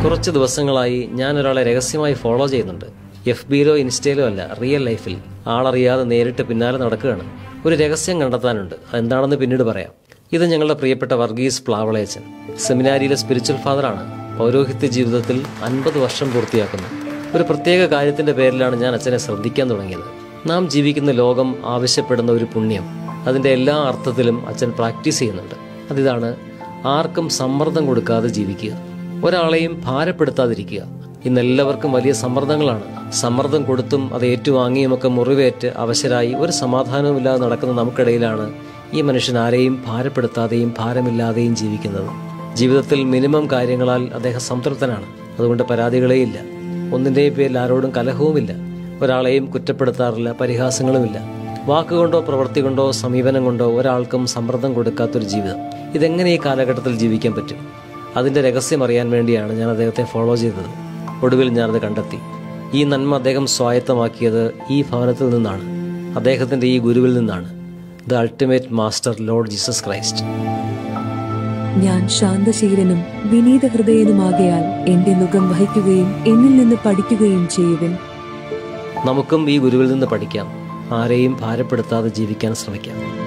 കുറച്ച് ദിവസങ്ങളായി ഞാൻ ഒരാളെ രഹസ്യമായി ഫോളോ ചെയ്യുന്നുണ്ട് എഫ് ബിയിലോ ഇൻസ്റ്റയിലോ അല്ല റിയൽ ലൈഫിൽ ആളറിയാതെ നേരിട്ട് പിന്നാലെ നടക്കുകയാണ് ഒരു രഹസ്യം കണ്ടെത്താനുണ്ട് അതെന്താണെന്ന് പിന്നീട് പറയാം ഇത് ഞങ്ങളുടെ പ്രിയപ്പെട്ട വർഗീസ് പ്ലാവളയച്ചൻ സെമിനാരിയിലെ സ്പിരിച്വൽ ഫാദറാണ് പൗരോഹിത്യ ജീവിതത്തിൽ അൻപത് വർഷം പൂർത്തിയാക്കുന്നു ഒരു പ്രത്യേക കാര്യത്തിന്റെ പേരിലാണ് ഞാൻ അച്ഛനെ ശ്രദ്ധിക്കാൻ തുടങ്ങിയത് നാം ജീവിക്കുന്ന ലോകം ആവശ്യപ്പെടുന്ന ഒരു പുണ്യം അതിന്റെ എല്ലാ അർത്ഥത്തിലും അച്ഛൻ പ്രാക്ടീസ് ചെയ്യുന്നുണ്ട് അതിതാണ് ആർക്കും സമ്മർദ്ദം കൊടുക്കാതെ ജീവിക്കുക ഒരാളെയും ഭാരപ്പെടുത്താതിരിക്കുക ഇന്ന് എല്ലാവർക്കും വലിയ സമ്മർദ്ദങ്ങളാണ് സമ്മർദ്ദം കൊടുത്തും അത് ഏറ്റുവാങ്ങിയുമൊക്കെ മുറിവേറ്റ് അവശരായി ഒരു സമാധാനവുമില്ലാതെ നടക്കുന്ന നമുക്കിടയിലാണ് ഈ മനുഷ്യൻ ആരെയും ഭാരപ്പെടുത്താതെയും ഭാരമില്ലാതെയും ജീവിക്കുന്നത് ജീവിതത്തിൽ മിനിമം കാര്യങ്ങളാൽ അദ്ദേഹം സംതൃപ്തനാണ് അതുകൊണ്ട് പരാതികളേയില്ല ഒന്നിൻ്റെയും പേരിൽ ആരോടും കലഹവുമില്ല ഒരാളെയും കുറ്റപ്പെടുത്താറില്ല പരിഹാസങ്ങളുമില്ല വാക്കുകൊണ്ടോ പ്രവൃത്തി കൊണ്ടോ സമീപനം കൊണ്ടോ ഒരാൾക്കും സമ്മർദ്ദം കൊടുക്കാത്തൊരു ജീവിതം ഇതെങ്ങനെ ഈ കാലഘട്ടത്തിൽ ജീവിക്കാൻ പറ്റും അതിന്റെ രഹസ്യം അറിയാൻ വേണ്ടിയാണ് ഞാൻ അദ്ദേഹത്തെ ഫോളോ ചെയ്തത് ഒടുവിൽ ഞാനത് കണ്ടെത്തി ഈ നന്മ അദ്ദേഹം സ്വായത്തമാക്കിയത് ഈ ഭവനത്തിൽ നിന്നാണ് അദ്ദേഹത്തിന്റെ ഈ ഗുരുവിൽ നിന്നാണ് the ultimate master Lord Jesus Christ ഞാൻ ശാന്തശീലനും വിനീത ഹൃദയനുമാകയാൽ എന്റെ മുഖം വഹിക്കുകയും എന്നിൽ നിന്ന് പഠിക്കുകയും ചെയ്യുവിൻ നമുക്കും ഈ ഗുരുവിൽ നിന്ന് പഠിക്കാം ആരെയും ഭാരപ്പെടുത്താതെ ജീവിക്കാൻ ശ്രമിക്കാം